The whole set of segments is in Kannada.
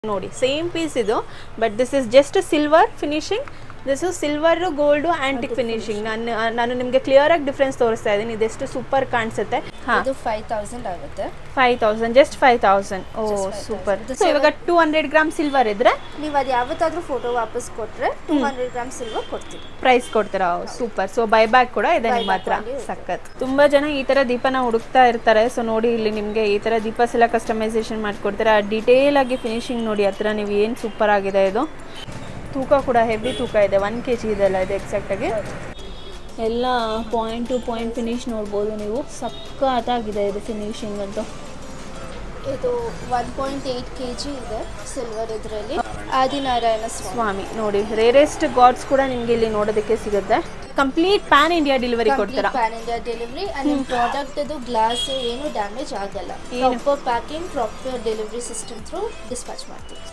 ನೋಡಿ ಸೇಮ್ ಪೀಸ್ ಇದು but this is just silver finishing this is silver gold antique finishing ನಾನು ನಾನು ನಿಮಗೆ ಕ್ಲಿಯರ್ ಆಗಿ ಡಿಫ್ರೆನ್ಸ್ ತೋರಿಸ್ತಾ ಇದ್ದೀನಿ ಇದೆಷ್ಟು ಸೂಪರ್ ಕಾಣಿಸುತ್ತೆ ಹಾ ಇದು ಫೈವ್ ತೌಸಂಡ್ ಆಗುತ್ತೆ five thousand just five thousand oh Just 5,000. Super ಇದು ಸೊ ಇವಾಗ ಟೂ ಹಂಡ್ರೆಡ್ ಗ್ರಾಮ್ ಸಿಲ್ವರ್ ಇದ್ರೆ ನೀವು ಅದು ಯಾವತ್ತಾದ್ರೂ ಫೋಟೋ ವಾಪಸ್ ಕೊಟ್ರೆ ಟೂ ಹಂಡ್ರೆಡ್ ಗ್ರಾಮ್ ಸಿಲ್ವರ್ ಕೊಡ್ತೀವಿ ಪ್ರೈಸ್ ಕೊಡ್ತೀರಾ ಸೂಪರ್ ಸೊ ಬೈ ಬ್ಯಾಕ್ ಕೂಡ ಇದೆ ನಿಮ್ಮ Buyback ಹತ್ರ ಅಲ್ಲಿ ಇದೆ. ಸಖತ್ ತುಂಬಾ ಜನ ಈ ತರ ದೀಪನ ಹುಡುಕ್ತಾ ಇರ್ತಾರೆ ಸೊ ನೋಡಿ ಇಲ್ಲಿ ನಿಮಗೆ ಈ ತರ ದೀಪಸ್ ಎಲ್ಲ ಕಸ್ಟಮೈಸೇಷನ್ ಮಾಡ್ಕೊಡ್ತಾರೆ ಡೀಟೇಲ್ ಆಗಿ ಫಿನಿಶಿಂಗ್ ನೋಡಿ ಹತ್ರ ನೀವು ಏನು ಸೂಪರ್ ಆಗಿದೆ ಇದು ತೂಕ ಕೂಡ ಹೆವಿ ತೂಕ ಇದೆ ಒನ್ ಕೆ ಜಿ ಇದೆಲ್ಲ ಇದೆ ಎಕ್ಸಾಕ್ಟ್ ಆಗಿ ಎಲ್ಲ ಪಾಯಿಂಟ್ ಟು ಪಾಯಿಂಟ್ ಫಿನಿಶ್ ನೋಡ್ಬೋದು ನೀವು ಸಖತ್ತಾಗಿದೆ ಇದು ಫಿನಿಶಿಂಗ್ ಅಂತೂ ಇದು one point eight K G ಇದೆ ಸಿಲ್ವರ್ ಇದರಲ್ಲಿ ಆದಿನಾರಾಯಣ ಸ್ವಾಮಿ ಸ್ವಾಮಿ ನೋಡಿ ರೇರೆಸ್ಟ್ ಗಾಡ್ಸ್ ಕೂಡ ನಿಮ್ಗೆ ಇಲ್ಲಿ ನೋಡೋದಕ್ಕೆ ಸಿಗುತ್ತೆ ಕಂಪ್ಲೀಟ್ ಪ್ಯಾನ್ ಇಂಡಿಯಾ ಡೆಲಿವರಿ ಕೊಡ್ತೀರಾ ಪ್ಯಾನ್ ಇಂಡಿಯಾ ಡೆಲಿವರಿ ಅಂಡ್ ನಿಮ್ಮ ಪ್ರಾಡಕ್ಟ್ ಅದು ಗ್ಲಾಸ್ ಏನು ಡ್ಯಾಮೇಜ್ ಆಗಲ್ಲ ಏನು? Proper packing proper delivery system through dispatch ಮಾಡ್ತೀವಿ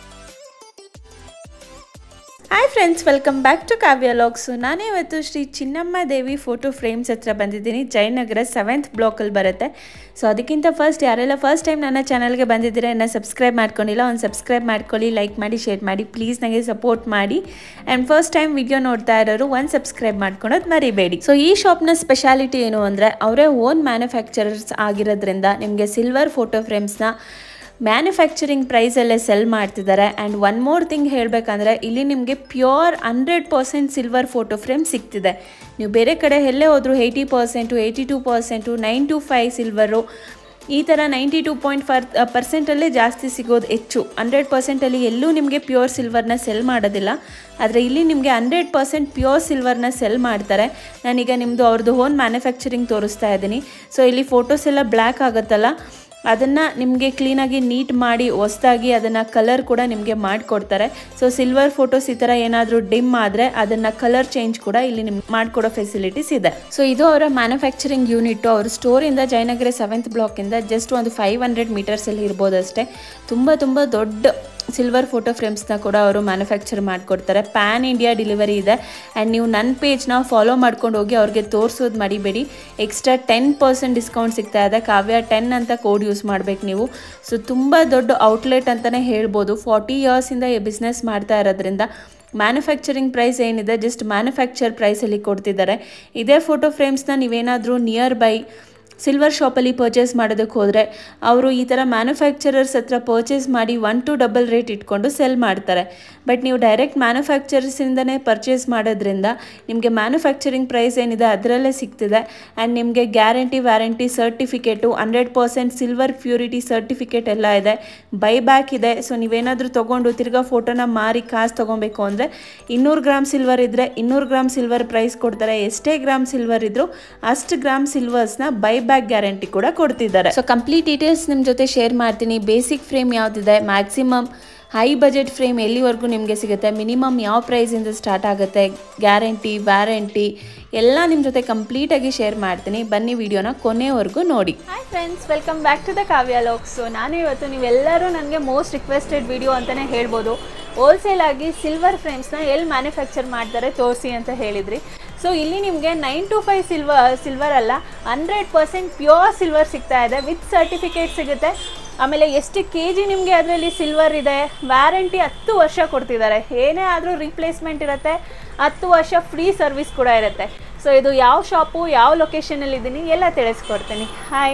hi friends welcome back to Kavya logs ನಾನೇ ಇವತ್ತು ಶ್ರೀ ಚಿನ್ನಮ್ಮ ದೇವಿ ಫೋಟೋ ಫ್ರೇಮ್ಸ್ ಹತ್ರ ಬಂದಿದ್ದೀನಿ ಜಯನಗರ ಸೆವೆಂತ್ ಬ್ಲಾಕಲ್ಲಿ ಬರುತ್ತೆ ಸೊ ಅದಕ್ಕಿಂತ ಫಸ್ಟ್ ಯಾರೆಲ್ಲ ಫಸ್ಟ್ ಟೈಮ್ ನನ್ನ ಚಾನಲ್ಗೆ ಬಂದಿದ್ದೀರಾ ಇನ್ನು ಸಬ್ಸ್ಕ್ರೈಬ್ ಮಾಡ್ಕೊಂಡಿಲ್ಲ ಒಂದು ಸಬ್ಸ್ಕ್ರೈಬ್ ಮಾಡ್ಕೊಳ್ಳಿ ಲೈಕ್ ಮಾಡಿ ಶೇರ್ ಮಾಡಿ ಪ್ಲೀಸ್ ನನಗೆ ಸಪೋರ್ಟ್ ಮಾಡಿ ಆ್ಯಂಡ್ ಫಸ್ಟ್ ಟೈಮ್ ವಿಡಿಯೋ ನೋಡ್ತಾ ಇರೋರು ಒಂದು ಸಬ್ಸ್ಕ್ರೈಬ್ ಮಾಡ್ಕೊಳೋದು ಮರಿಬೇಡಿ ಸೊ ಈ ಶಾಪ್ನ ಸ್ಪೆಷಾಲಿಟಿ ಏನು ಅಂದರೆ ಅವರೇ ಓನ್ ಮ್ಯಾನುಫ್ಯಾಕ್ಚರರ್ಸ್ ಆಗಿರೋದ್ರಿಂದ ನಿಮಗೆ ಸಿಲ್ವರ್ ಫೋಟೋ ಫ್ರೇಮ್ಸ್ನ ಮ್ಯಾನುಫ್ಯಾಕ್ಚರಿಂಗ್ ಪ್ರೈಸಲ್ಲೇ ಸೆಲ್ ಮಾಡ್ತಿದ್ದಾರೆ ಆ್ಯಂಡ್ ಒನ್ ಮೋರ್ ಥಿಂಗ್ ಹೇಳಬೇಕಂದ್ರೆ ಇಲ್ಲಿ ನಿಮಗೆ pure hundred percent silver photo frame ಸಿಗ್ತಿದೆ ನೀವು ಬೇರೆ ಕಡೆ ಎಲ್ಲೇ ಹೋದರೂ eighty percent eighty two percent nine two five silver ಈ ಥರ ನೈಂಟಿ ಟೂ ಪಾಯಿಂಟ್ ಫರ್ ಪರ್ಸೆಂಟಲ್ಲೇ ಜಾಸ್ತಿ ಸಿಗೋದು ಹೆಚ್ಚು ಹಂಡ್ರೆಡ್ ಪರ್ಸೆಂಟಲ್ಲಿ ಎಲ್ಲೂ ನಿಮಗೆ ಪ್ಯೂರ್ ಸಿಲ್ವರ್ನ ಸೆಲ್ ಮಾಡೋದಿಲ್ಲ ಆದರೆ ಇಲ್ಲಿ ನಿಮಗೆ ಹಂಡ್ರೆಡ್ ಪರ್ಸೆಂಟ್ ಪ್ಯೂರ್ ಸಿಲ್ವರ್ನ ಸೆಲ್ ಮಾಡ್ತಾರೆ ನಾನೀಗ ನಿಮ್ಮದು ಅವ್ರದ್ದು ಓನ್ ಮ್ಯಾನುಫ್ಯಾಕ್ಚರಿಂಗ್ ತೋರಿಸ್ತಾ ಇದ್ದೀನಿ ಸೊ ಇಲ್ಲಿ ಫೋಟೋಸ್ ಎಲ್ಲ ಬ್ಲ್ಯಾಕ್ ಆಗುತ್ತಲ್ಲ ಅದನ್ನು ನಿಮಗೆ ಕ್ಲೀನಾಗಿ ನೀಟ್ ಮಾಡಿ ಹೊಸ್ದಾಗಿ ಅದನ್ನು ಕಲರ್ ಕೂಡ ನಿಮಗೆ ಮಾಡಿಕೊಡ್ತಾರೆ ಸೊ ಸಿಲ್ವರ್ ಫೋಟೋಸ್ ಈ ಥರ ಏನಾದರೂ ಡಿಮ್ ಆದರೆ ಅದನ್ನು ಕಲರ್ ಚೇಂಜ್ ಕೂಡ ಇಲ್ಲಿ ನಿಮ್ಗೆ ಮಾಡಿಕೊಡೋ ಫೆಸಿಲಿಟೀಸ್ ಇದೆ ಸೊ ಇದು ಅವರ ಮ್ಯಾನುಫ್ಯಾಕ್ಚರಿಂಗ್ ಯೂನಿಟ್ಟು ಅವ್ರ ಸ್ಟೋರಿಂದ ಜಯನಗರ ಸೆವೆಂತ್ ಬ್ಲಾಕಿಂದ ಜಸ್ಟ್ ಒಂದು ಫೈವ್ ಹಂಡ್ರೆಡ್ ಮೀಟರ್ಸಲ್ಲಿ ಇರ್ಬೋದು ಅಷ್ಟೇ ತುಂಬ ತುಂಬ ದೊಡ್ಡ ಸಿಲ್ವರ್ ಫೋಟೋ ಫ್ರೇಮ್ಸ್ನ ಕೂಡ ಅವರು ಮ್ಯಾನುಫ್ಯಾಕ್ಚರ್ ಮಾಡಿಕೊಡ್ತಾರೆ ಪ್ಯಾನ್ ಇಂಡಿಯಾ ಡೆಲಿವರಿ ಇದೆ ಆ್ಯಂಡ್ ನೀವು ನನ್ನ ಪೇಜ್ನ ಫಾಲೋ ಮಾಡ್ಕೊಂಡು ಹೋಗಿ ಅವ್ರಿಗೆ ತೋರಿಸೋದು ಮರಿಬೇಡಿ ಎಕ್ಸ್ಟ್ರಾ ಟೆನ್ ಪರ್ಸೆಂಟ್ ಡಿಸ್ಕೌಂಟ್ ಸಿಗ್ತಾ ಇದೆ ಕಾವ್ಯ ಟೆನ್ ಅಂತ ಕೋಡ್ ಯೂಸ್ ಮಾಡಬೇಕು ನೀವು ಸೊ ತುಂಬ ದೊಡ್ಡ ಔಟ್ಲೆಟ್ ಅಂತಲೇ ಹೇಳ್ಬೋದು ಫಾರ್ಟಿ ಇಯರ್ಸಿಂದ ಈ ಬಿಸ್ನೆಸ್ ಮಾಡ್ತಾ ಇರೋದ್ರಿಂದ ಮ್ಯಾನುಫ್ಯಾಕ್ಚರಿಂಗ್ ಪ್ರೈಸ್ ಏನಿದೆ ಜಸ್ಟ್ ಮ್ಯಾನುಫ್ಯಾಕ್ಚರ್ ಪ್ರೈಸಲ್ಲಿ ಕೊಡ್ತಿದ್ದಾರೆ ಇದೇ ಫೋಟೋ ಫ್ರೇಮ್ಸ್ನ ನೀವೇನಾದರೂ ನಿಯರ್ ಬೈ ಸಿಲ್ವರ್ ಶಾಪಲ್ಲಿ ಪರ್ಚೇಸ್ ಮಾಡೋದಕ್ಕೆ ಹೋದರೆ ಅವರು ಈ ಥರ ಮ್ಯಾನುಫ್ಯಾಕ್ಚರರ್ಸ್ ಹತ್ರ ಪರ್ಚೇಸ್ ಮಾಡಿ ಒನ್ ಟು ಡಬಲ್ ರೇಟ್ ಇಟ್ಕೊಂಡು ಸೆಲ್ ಮಾಡ್ತಾರೆ ಬಟ್ ನೀವು ಡೈರೆಕ್ಟ್ ಮ್ಯಾನುಫ್ಯಾಕ್ಚರ್ಸಿಂದನೇ ಪರ್ಚೇಸ್ ಮಾಡೋದ್ರಿಂದ ನಿಮಗೆ ಮ್ಯಾನುಫ್ಯಾಕ್ಚರಿಂಗ್ ಪ್ರೈಸ್ ಏನಿದೆ ಅದರಲ್ಲೇ ಸಿಗ್ತಿದೆ ಆ್ಯಂಡ್ ನಿಮಗೆ guarantee warranty certificate hundred percent silver purity certificate ಎಲ್ಲ ಇದೆ ಬೈ ಬ್ಯಾಕ್ ಇದೆ ಸೊ ನೀವೇನಾದರೂ ತೊಗೊಂಡು ತಿರ್ಗಾ ಫೋಟೋನ ಮಾರಿ ಕಾಸು ತೊಗೊಬೇಕು ಅಂದರೆ ಇನ್ನೂರು ಗ್ರಾಮ್ ಸಿಲ್ವರ್ ಇದ್ದರೆ ಇನ್ನೂರು ಗ್ರಾಮ್ ಸಿಲ್ವರ್ ಪ್ರೈಸ್ ಕೊಡ್ತಾರೆ ಎಷ್ಟೇ ಗ್ರಾಮ್ ಸಿಲ್ವರ್ ಇದ್ದರೂ ಅಷ್ಟು ಗ್ರಾಮ್ ಸಿಲ್ವರ್ಸ್ನ ಬೈ ಬ್ಯಾಕ್ ಗ್ಯಾರಂಟಿ ಕೂಡ ಕೊಡ್ತಿದ್ದಾರೆ ಸೊ ಕಂಪ್ಲೀಟ್ ಡೀಟೇಲ್ಸ್ ನಿಮ್ಮ ಜೊತೆ ಶೇರ್ ಮಾಡ್ತೀನಿ ಬೇಸಿಕ್ ಫ್ರೇಮ್ ಯಾವುದಿದೆ ಮ್ಯಾಕ್ಸಿಮಮ್ ಹೈ ಬಜೆಟ್ ಫ್ರೇಮ್ ಎಲ್ಲಿವರೆಗೂ ನಿಮಗೆ ಸಿಗುತ್ತೆ ಮಿನಿಮಮ್ ಯಾವ ಪ್ರೈಸಿಂದ ಸ್ಟಾರ್ಟ್ ಆಗುತ್ತೆ ಗ್ಯಾರಂಟಿ ವ್ಯಾರಂಟಿ ಎಲ್ಲ ನಿಮ್ಮ ಜೊತೆ ಕಂಪ್ಲೀಟಾಗಿ ಶೇರ್ ಮಾಡ್ತೀನಿ ಬನ್ನಿ ವಿಡಿಯೋನ ಕೊನೆವರೆಗೂ ನೋಡಿ hi friends welcome back to the Kavya locks so ನಾನು ಇವತ್ತು ನೀವೆಲ್ಲರೂ ನನಗೆ ಮೋಸ್ಟ್ ರಿಕ್ವೆಸ್ಟೆಡ್ ವಿಡಿಯೋ ಅಂತಲೇ ಹೇಳ್ಬೋದು ಹೋಲ್ಸೇಲ್ ಆಗಿ ಸಿಲ್ವರ್ ಫ್ರೇಮ್ಸ್ನ ಎಲ್ಲಿ ಮ್ಯಾನುಫ್ಯಾಕ್ಚರ್ ಮಾಡ್ತಾರೆ ತೋರಿಸಿ ಅಂತ ಹೇಳಿದ್ರಿ ಸೊ ಇಲ್ಲಿ ನಿಮಗೆ nine two five silver silver ಅಲ್ಲ ಹಂಡ್ರೆಡ್ ಪರ್ಸೆಂಟ್ ಪ್ಯೂರ್ ಸಿಲ್ವರ್ ಸಿಗ್ತಾ ಇದೆ ವಿತ್ ಸರ್ಟಿಫಿಕೇಟ್ ಸಿಗುತ್ತೆ ಆಮೇಲೆ ಎಷ್ಟು ಕೆ ಜಿ ನಿಮಗೆ ಅದರಲ್ಲಿ ಸಿಲ್ವರ್ ಇದೆ ವ್ಯಾರಂಟಿ ಹತ್ತು ವರ್ಷ ಕೊಡ್ತಿದ್ದಾರೆ ಏನೇ ಆದರೂ ರೀಪ್ಲೇಸ್ಮೆಂಟ್ ಇರುತ್ತೆ ಹತ್ತು ವರ್ಷ ಫ್ರೀ ಸರ್ವಿಸ್ ಕೂಡ ಇರುತ್ತೆ ಸೊ ಇದು ಯಾವ ಶಾಪು ಯಾವ ಲೊಕೇಶನಲ್ಲಿ ಇದ್ದೀನಿ ಎಲ್ಲ ತಿಳಿಸ್ಕೊಡ್ತೀನಿ hi